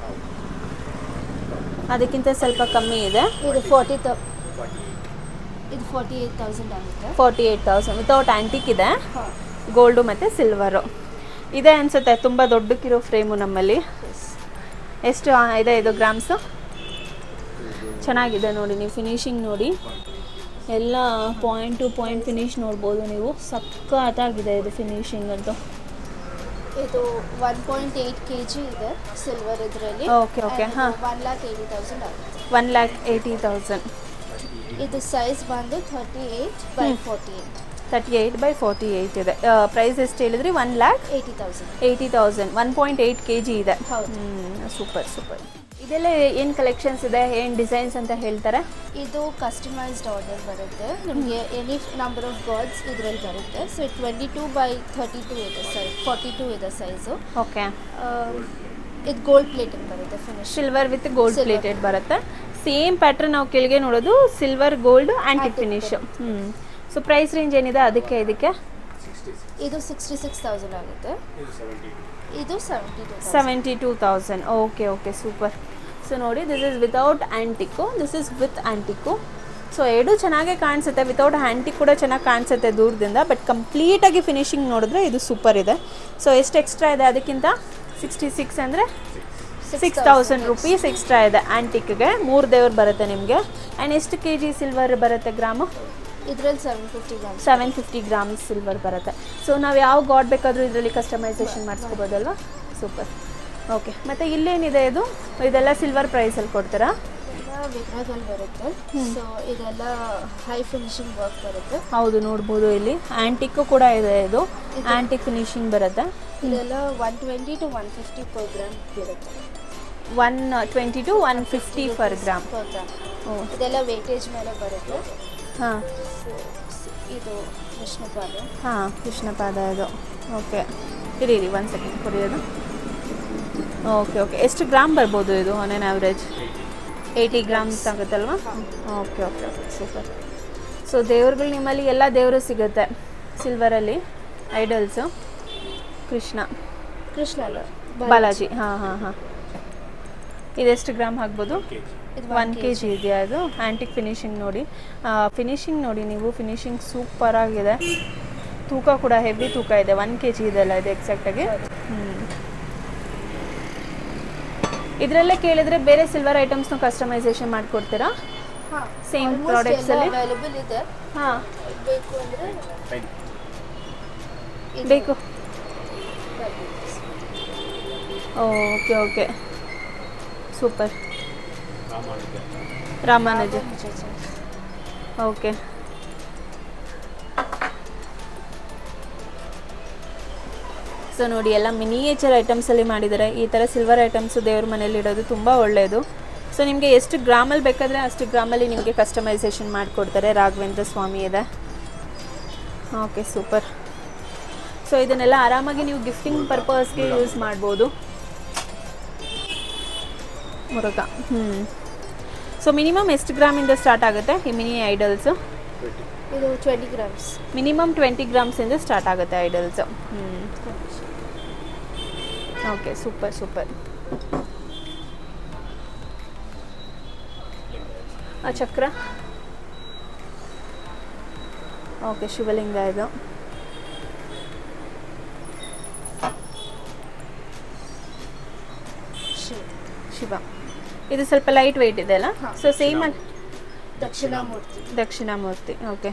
ಅದಕ್ಕಿಂತ ಸ್ವಲ್ಪ ಕಮ್ಮಿ ಇದೆ ಇದು ಫಾರ್ಟಿ ತೌ ಇದು ಫಾರ್ಟಿ ಏಯ್ಟ್ ತೌಸಂಡ್ ಆಗುತ್ತೆ forty eight thousand without antique ಇದೆ ಹಾಂ ಗೋಲ್ಡು ಮತ್ತು ಸಿಲ್ವರು ಇದೆ ಅನ್ಸುತ್ತೆ ತುಂಬ ದೊಡ್ಡಕ್ಕಿರೋ ಫ್ರೇಮು ನಮ್ಮಲ್ಲಿ ಎಷ್ಟು ಆ, ಇದೆ ಇದು ಗ್ರಾಮ್ಸು ಚೆನ್ನಾಗಿದೆ ನೋಡಿ ನೀವು ಫಿನಿಶಿಂಗ್ ನೋಡಿ ಎಲ್ಲ ಪಾಯಿಂಟ್ ಟು ಪಾಯಿಂಟ್ ಫಿನಿಶ್ ನೋಡ್ಬೋದು ನೀವು ಸಖತ್ತಾಗಿದೆ ಇದು ಫಿನಿಶಿಂಗ್ ಅಂತೂ ಇದು one point eight K G ಇದೆ ಸಿಲ್ವರ್ ಇದರಲ್ಲಿ Okay, okay, ಹಾ. ಒನ್ ಲ್ಯಾಕ್ ಏಯ್ಟಿ ತೌಸಂಡ್ ಆಗುತ್ತೆ ಒನ್ ಲ್ಯಾಕ್ ಏಯ್ಟಿ ತೌಸಂಡ್ ಇದು ಸೈಜ್ ಬಂದು thirty eight by forty eight thirty eight by forty eight ಇದೆ ಪ್ರೈಸ್ ಎಷ್ಟು ಹೇಳಿದ್ರಿ one lakh eighty thousand eighty thousand one point eight K G ಇದೆ ಹೌದು ಸೂಪರ್ ಸೂಪರ್ ಇದೆಲ್ಲ ಏನು ಕಲೆಕ್ಷನ್ಸ್ ಇದೆ ಏನು ಡಿಸೈನ್ಸ್ ಅಂತ ಹೇಳ್ತಾರೆ ಇದು ಕಸ್ಟಮೈಸ್ಡ್ ಆರ್ಡರ್ ಬರುತ್ತೆ ನಿಮಗೆ ಎನಿ ನಂಬರ್ ಆಫ್ ಗಾಡ್ಸ್ ಇದರಲ್ಲಿ ಬರುತ್ತೆ so twenty two by thirty two ಇದೆ ಸೈಜ್ ಫಾರ್ಟಿ ಟೂ ಇದೆ ಸೈಜು ಓಕೆ ಇದು ಗೋಲ್ಡ್ ಪ್ಲೇಟಿಂಗ್ ಬರುತ್ತೆ finish silver with gold Silver. Plated ಬರುತ್ತೆ ಸೇಮ್ ಪ್ಯಾಟ್ರನ್ ನಾವು ಕೆಳಗೆ ನೋಡೋದು silver gold antique Antique finish ಹ್ಞೂ ಸೊ ಪ್ರೈಸ್ ರೇಂಜ್ ಏನಿದೆ ಅದಕ್ಕೆ ಇದಕ್ಕೆ ಇದು ಸಿಕ್ಸ್ಟಿ ಸಿಕ್ಸ್ ತೌಸಂಡ್ ಆಗುತ್ತೆ ಇದು seventy two seventy two thousand okay okay super so ನೋಡಿ this is without antique this is with antique so ಎರಡು ಚೆನ್ನಾಗೇ ಕಾಣಿಸುತ್ತೆ ವಿತೌಟ್ ಆ್ಯಂಟಿಕ್ ಕೂಡ ಚೆನ್ನಾಗಿ ಕಾಣಿಸುತ್ತೆ ದೂರದಿಂದ ಬಟ್ ಕಂಪ್ಲೀಟಾಗಿ ಫಿನಿಶಿಂಗ್ ನೋಡಿದ್ರೆ ಇದು ಸೂಪರ್ ಇದೆ ಸೊ ಎಷ್ಟು ಎಕ್ಸ್ಟ್ರಾ ಇದೆ ಅದಕ್ಕಿಂತ ಸಿಕ್ಸ್ಟಿ ಸಿಕ್ಸ್ ಅಂದರೆ ಸಿಕ್ಸ್ ತೌಸಂಡ್ ರುಪೀಸ್ ಎಕ್ಸ್ಟ್ರಾ ಇದೆ ಆ್ಯಂಟಿಕ್ಗೆ ಮೂರು ದೇವ್ರು ಬರುತ್ತೆ ನಿಮಗೆ ಆ್ಯಂಡ್ ಎಷ್ಟು ಕೆ ಜಿ ಸಿಲ್ವರ್ ಬರುತ್ತೆ ಗ್ರಾಮು ಇದ್ರಲ್ಲಿ seven fifty grams seven fifty grams silver ಬರುತ್ತೆ ಸೊ ನಾವು ಯಾವ ಗಾಡ್ ಬೇಕಾದರೂ ಇದರಲ್ಲಿ ಕಸ್ಟಮೈಸೇಷನ್ ಮಾಡಿಸ್ಕೋಬೋದಲ್ವಾ ಸೂಪರ್ ಓಕೆ ಮತ್ತು ಇಲ್ಲೇನಿದೆ ಇದು ಇದೆಲ್ಲ ಸಿಲ್ವರ್ ಪ್ರೈಸಲ್ಲಿ ಕೊಡ್ತೀರಾ ಎಲ್ಲ ವಿಗ್ರಹಗಳು ಬರುತ್ತೆ ಸೊ ಇದೆಲ್ಲ ಹೈ ಫಿನಿಶಿಂಗ್ ವರ್ಕ್ ಬರುತ್ತೆ ಹೌದು ನೋಡ್ಬೋದು ಇಲ್ಲಿ ಆ್ಯಂಟಿಕ್ಕು ಕೂಡ ಇದೆ ಇದು ಆ್ಯಂಟಿಕ್ ಫಿನಿಶಿಂಗ್ ಬರುತ್ತೆ ಇದೆಲ್ಲ one twenty two one fifty per gram ಬರುತ್ತೆ one twenty two one fifty per gram per gram oh ಇದೆಲ್ಲ ವೇಟೇಜ್ ಮೇಲೆ ಬರುತ್ತೆ ಹಾಂ ಸೊ ಇದು ವಿಷ್ಣುಪಾದ ಹಾಂ ಕೃಷ್ಣಪಾದ ಇದು ಓಕೆ ಇರಿ ಇರಿ ಒನ್ ಸೆಕೆಂಡ್ ಕೊಡಿಯೋದು ಓಕೆ ಓಕೆ ಎಷ್ಟು ಗ್ರಾಮ್ ಬರ್ಬೋದು ಇದು on on average eighty grams ಆಗುತ್ತಲ್ವಾ okay okay okay super so ದೇವ್ರುಗಳು ನಿಮ್ಮಲ್ಲಿ ಎಲ್ಲ ದೇವರು ಸಿಗುತ್ತೆ ಸಿಲ್ವರಲ್ಲಿ ಐಡಲ್ಸು ಕೃಷ್ಣ ಕೃಷ್ಣ ಅಲ್ಲ ಬಾಲಾಜಿ ಹಾಂ ಹಾಂ ಹಾಂ ಇದೆಷ್ಟು ಗ್ರಾಮ್ ಆಗ್ಬೋದು ಕೆ ಜಿ ಇದು ಒನ್ ಕೆ ಜಿ ಇದೆಯಾ ಅದು ಆ್ಯಂಟಿಕ್ ಫಿನಿಶಿಂಗ್ ನೋಡಿ ಫಿನಿಶಿಂಗ್ ನೋಡಿ ನೀವು ಫಿನಿಶಿಂಗ್ ಸೂಪರ್ ಆಗಿದೆ ತೂಕ ಕೂಡ ಹೆವಿ ತೂಕ ಇದೆ ಒನ್ ಕೆ ಜಿ ಇದೆಲ್ಲ ಇದೆ ಎಕ್ಸಾಕ್ಟಾಗಿ ಇದರಲ್ಲೇ ಕೇಳಿದರೆ ಬೇರೆ ಸಿಲ್ವರ್ ಐಟಮ್ಸ್ನ ಕಸ್ಟಮೈಸೇಷನ್ ಮಾಡಿಕೊಡ್ತೀರಾ ಹಾಂ Same products ಅಲ್ಲಿ? ಅವೈಲೇಬಲ್ ಇದೆ ಹಾಂ ಬೇಕು ಅಂದರೆ ಫೈನ್ ಬೇಕು okay okay super Ramanuja Ramanuja okay so ನೋಡಿ ಎಲ್ಲ ಮಿನಿಯೇಚರ್ ಐಟಮ್ಸಲ್ಲಿ ಮಾಡಿದ್ದಾರೆ ಈ ಥರ ಸಿಲ್ವರ್ ಐಟಮ್ಸು ದೇವ್ರ ಮನೇಲಿ ಇಡೋದು ತುಂಬ ಒಳ್ಳೆಯದು ಸೊ ನಿಮಗೆ ಎಷ್ಟು ಗ್ರಾಮಲ್ಲಿ ಬೇಕಾದರೆ ಅಷ್ಟು ಗ್ರಾಮಲ್ಲಿ ನಿಮಗೆ ಕಸ್ಟಮೈಸೇಷನ್ ಮಾಡಿಕೊಡ್ತಾರೆ ರಾಘವೇಂದ್ರ ಸ್ವಾಮಿ ಇದೆ ಓಕೆ ಸೂಪರ್ ಸೊ ಇದನ್ನೆಲ್ಲ ಆರಾಮಾಗಿ ನೀವು ಗಿಫ್ಟಿಂಗ್ ಪರ್ಪಸ್ಗೆ ಯೂಸ್ ಮಾಡ್ಬೋದು ಮುರುಘ ಹ್ಞೂ ಸೊ ಮಿನಿಮಮ್ ಎಷ್ಟು ಗ್ರಾಮಿಂದ ಸ್ಟಾರ್ಟ್ ಆಗುತ್ತೆ ಈ ಮಿನಿ ಐಡಲ್ಸು ಟ್ವೆಂಟಿ ಇದು ಟ್ವೆಂಟಿ ಗ್ರಾಮ್ಸ್ ಮಿನಿಮಮ್ ಟ್ವೆಂಟಿ ಗ್ರಾಮ್ಸಿಂದ ಸ್ಟಾರ್ಟ್ ಆಗುತ್ತೆ ಐಡಲ್ಸು ಹ್ಞೂ ಓಕೆ ಸೂಪರ್ ಸೂಪರ್ ಆ ಚಕ್ರ ಓಕೆ ಶಿವಲಿಂಗ ಇದು ಶಿವ ಶಿವ ಇದು ಸ್ವಲ್ಪ ಲೈಟ್ ವೆಯ್ಟ್ ಇದೆ ಅಲ್ಲ ಹಾ. So same Dakshinamurthy Dakshinamurthy okay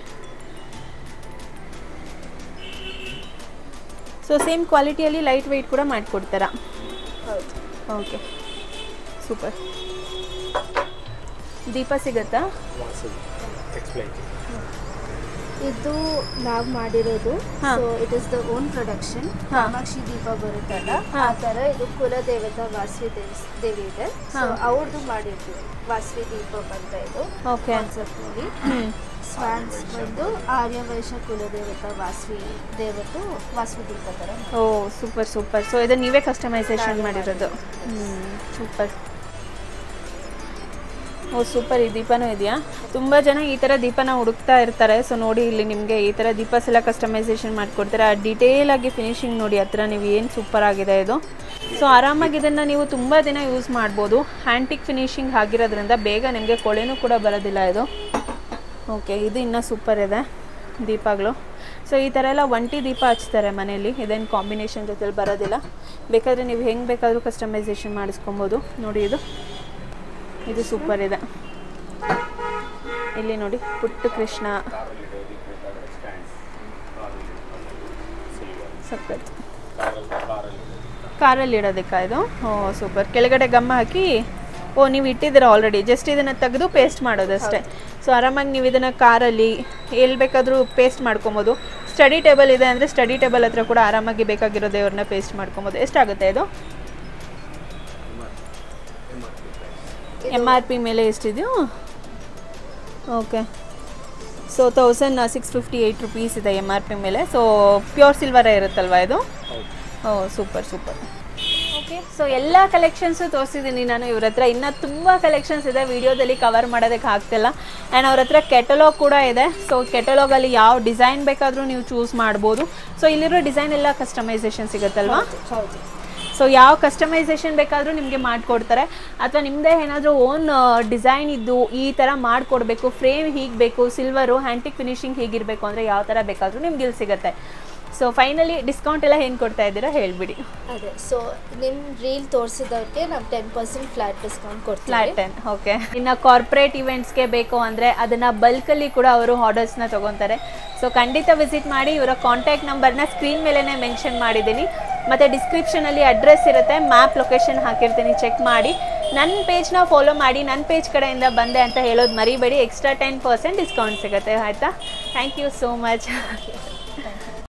so same ಕ್ವಾಲಿಟಿಯಲ್ಲಿ ಲೈಟ್ ವೆಯ್ಟ್ ಕೂಡ ಮಾಡಿಕೊಡ್ತಾರಾ ಹೌದು ಓಕೆ ಸೂಪರ್ ದೀಪ ಸಿಗತ್ತಾ ವಾಸವಿ ಎಕ್ಸ್ಪ್ಲೈನ್ ಇದು ನಾವು ಮಾಡಿರೋದು ಹಾ. So it is the own production ಹಾ. ಕಾಮಾಕ್ಷಿ ದೀಪ ಬರುತ್ತಲ್ಲ ಹಾ. ಆ ಥರ ಇದು ಕುಲದೇವತಾ ವಾಸವಿ ದೇವಿ ದೇವಿ ಇದೆ ಸೊ ಹಾ. ಅವ್ರದ್ದು ಮಾಡಿದ್ವಿ ವಾಸವಿ ದೀಪಂ ಅಂತ ಇದು ಓಕೆ ಕಾನ್ಸೆಪ್ಟ್ ನಲ್ಲಿ ಹ್ಞೂ ಸ್ವಾನ್ಸ್ ಬಂದು ಆರ್ಯವೈಶ್ಯ ಕುಲದೇವತಾ ವಾಸವಿ ದೇವತು ವಾಸವಿ ದೀಪ ಥರ ಓ ಸೂಪರ್ ಸೂಪರ್ ಸೊ ಇದನ್ನು ನೀವೇ ಕಸ್ಟಮೈಸೇಷನ್ ನಾವೇ ಮಾಡಿರೋದು ಮಾಡಿರೋದು. ಹ್ಞೂ ಸೂಪರ್ ಓ ಸೂಪರ್ ಈ ದೀಪನೂ ಇದೆಯಾ ತುಂಬ ಜನ ಈ ಥರ ದೀಪನ ಹುಡುಕ್ತಾ ಇರ್ತಾರೆ ಸೊ ನೋಡಿ ಇಲ್ಲಿ ನಿಮಗೆ ಈ ಥರ ದೀಪಸ್ ಎಲ್ಲ ಕಸ್ಟಮೈಸೇಷನ್ ಮಾಡಿಕೊಡ್ತಾರೆ ಆ ಡೀಟೇಲ್ ಆಗಿ ಫಿನಿಶಿಂಗ್ ನೋಡಿ ಹತ್ರ ನೀವು ಏನು ಸೂಪರ್ ಆಗಿದೆ ಇದು ಸೊ ಆರಾಮಾಗಿ ಇದನ್ನು ನೀವು ತುಂಬ ದಿನ ಯೂಸ್ ಮಾಡ್ಬೋದು ಹ್ಯಾಂಟಿಕ್ ಫಿನಿಶಿಂಗ್ ಆಗಿರೋದ್ರಿಂದ ಬೇಗ ನಿಮಗೆ ಕೊಳೆನೂ ಕೂಡ ಬರೋದಿಲ್ಲ ಇದು ಓಕೆ ಇದು ಇನ್ನೂ ಸೂಪರ್ ಇದೆ ದೀಪಗಳು ಸೊ ಈ ಥರ ಎಲ್ಲ ಒಂಟಿ ದೀಪ ಹಚ್ತಾರೆ ಮನೆಯಲ್ಲಿ ಇದೇನು ಕಾಂಬಿನೇಷನ್ ಜೊತೆಲಿ ಬರೋದಿಲ್ಲ ಬೇಕಾದರೆ ನೀವು ಹೆಂಗೆ ಬೇಕಾದರೂ ಕಸ್ಟಮೈಸೇಷನ್ ಮಾಡಿಸ್ಕೊಬೋದು ನೋಡಿ ಇದು ಇದು ಸೂಪರ್ ಇದೆ ಇಲ್ಲಿ ನೋಡಿ ಪುಟ್ಟ ಕೃಷ್ಣ ಕಾರಲ್ಲಿ ಬೇಕಾದ್ರೆ ಸ್ಟ್ಯಾಂಡ್ ಕಾರಲ್ಲಿ ಸಿಲ್ವರ್ ಸಖತ್ ಕಾರಲ್ಲಿ ಕಾರಲ್ಲಿ ಕಾರಲ್ಲಿ ಇಡೋದಕ್ಕಾ ಇದು ಓ ಸೂಪರ್ ಕೆಳಗಡೆ ಗಮ್ಮ ಹಾಕಿ ಓ ನೀವು ಇಟ್ಟಿದ್ದೀರಾ ಆಲ್ರೆಡಿ ಜಸ್ಟ್ ಇದನ್ನು ತೆಗೆದು ಪೇಸ್ಟ್ ಮಾಡೋದಷ್ಟೇ ಸೊ ಆರಾಮಾಗಿ ನೀವು ಇದನ್ನು ಕಾರಲ್ಲಿ ಎಲ್ಲಿ ಬೇಕಾದರೂ ಪೇಸ್ಟ್ ಮಾಡ್ಕೊಬೋದು ಸ್ಟಡಿ ಟೇಬಲ್ ಇದೆ ಅಂದರೆ ಸ್ಟಡಿ ಟೇಬಲ್ ಹತ್ರ ಕೂಡ ಆರಾಮಾಗಿ ಬೇಕಾಗಿರೋ ದೇವ್ರನ್ನ ಪೇಸ್ಟ್ ಮಾಡ್ಕೊಬೋದು ಎಷ್ಟಾಗುತ್ತೆ ಇದು ಎಮ್ ಆರ್ ಪಿ ಮೇಲೆ ಎಷ್ಟಿದೆಯೋ okay so thousand six fifty eight rupees ಇದೆ ಎಮ್ ಆರ್ ಪಿ ಮೇಲೆ ಸೊ ಪ್ಯೂರ್ ಸಿಲ್ವರೇ ಇರುತ್ತಲ್ವಾ ಇದು ಹೌದು oh super super okay so ಎಲ್ಲ ಕಲೆಕ್ಷನ್ಸು ತೋರಿಸಿದ್ದೀನಿ ನಾನು ಇವ್ರ ಹತ್ರ ಇನ್ನೂ ತುಂಬ ಕಲೆಕ್ಷನ್ಸ್ ಇದೆ ವಿಡಿಯೋದಲ್ಲಿ ಕವರ್ ಮಾಡೋದಕ್ಕೆ ಆಗ್ತಿಲ್ಲ ಆ್ಯಂಡ್ ಅವ್ರ ಹತ್ರ ಕೆಟಲಾಗ್ ಕೂಡ ಇದೆ ಸೊ ಕೆಟಲಾಗಲ್ಲಿ ಯಾವ ಡಿಸೈನ್ ಬೇಕಾದರೂ ನೀವು ಚೂಸ್ ಮಾಡ್ಬೋದು ಸೊ ಇಲ್ಲಿರೋ ಡಿಸೈನ್ ಎಲ್ಲ ಕಸ್ಟಮೈಸೇಷನ್ ಸಿಗುತ್ತಲ್ವಾ ಹೌದು ಸೊ ಯಾವ ಕಸ್ಟಮೈಸೇಷನ್ ಬೇಕಾದರೂ ನಿಮಗೆ ಮಾಡಿಕೊಡ್ತಾರೆ ಅಥವಾ ನಿಮ್ಮದೇ ಏನಾದರೂ ಓನ್ ಡಿಸೈನ್ ಇದ್ದು ಈ ಥರ ಮಾಡಿಕೊಡ್ಬೇಕು ಫ್ರೇಮ್ ಹೀಗೆ ಬೇಕು ಸಿಲ್ವರು ಹ್ಯಾಂಟಿಕ್ ಫಿನಿಶಿಂಗ್ ಹೀಗಿರಬೇಕು ಅಂದರೆ ಯಾವ ಥರ ಬೇಕಾದರೂ ನಿಮ್ಗೆ ಇಲ್ಲಿ ಸಿಗುತ್ತೆ ಸೊ ಫೈನಲಿ ಡಿಸ್ಕೌಂಟ್ ಎಲ್ಲ ಏನು ಕೊಡ್ತಾ ಇದ್ದೀರಾ ಹೇಳ್ಬಿಡಿ ಅದೇ ಸೊ ನಿಮ್ಮ ರೀಲ್ ತೋರಿಸಿದವ್ರಿಗೆ ನಾವು ಟೆನ್ ಪರ್ಸೆಂಟ್ ಫ್ಲಾಟ್ ಡಿಸ್ಕೌಂಟ್ ಕೊಡ್ತೀವಿ ಫ್ಲಾಟ್ ಟೆನ್ ಓಕೆ ಇನ್ನು ಕಾರ್ಪೊರೇಟ್ ಇವೆಂಟ್ಸ್ಗೆ ಬೇಕು ಅಂದರೆ ಅದನ್ನು ಬಲ್ಕಲ್ಲಿ ಕೂಡ ಅವರು ಆರ್ಡರ್ಸ್ನ ತೊಗೊತಾರೆ ಸೊ ಖಂಡಿತ ವಿಸಿಟ್ ಮಾಡಿ ಇವರ ಕಾಂಟ್ಯಾಕ್ಟ್ ನಂಬರ್ನ ಸ್ಕ್ರೀನ್ ಮೇಲೇ ಮೆನ್ಷನ್ ಮಾಡಿದ್ದೀನಿ ಮತ್ತು ಡಿಸ್ಕ್ರಿಪ್ಷನಲ್ಲಿ ಅಡ್ರೆಸ್ ಇರುತ್ತೆ ಮ್ಯಾಪ್ ಲೊಕೇಶನ್ ಹಾಕಿರ್ತೀನಿ ಚೆಕ್ ಮಾಡಿ ನನ್ನ ಪೇಜ್ನ ಫಾಲೋ ಮಾಡಿ ನನ್ನ ಪೇಜ್ ಕಡೆಯಿಂದ ಬಂದೆ ಅಂತ ಹೇಳೋದು ಮರಿಬೇಡಿ ಎಕ್ಸ್ಟ್ರಾ ಟೆನ್ ಪರ್ಸೆಂಟ್ ಡಿಸ್ಕೌಂಟ್ ಸಿಗುತ್ತೆ ಆಯಿತಾ ಥ್ಯಾಂಕ್ ಯು ಸೋ ಮಚ್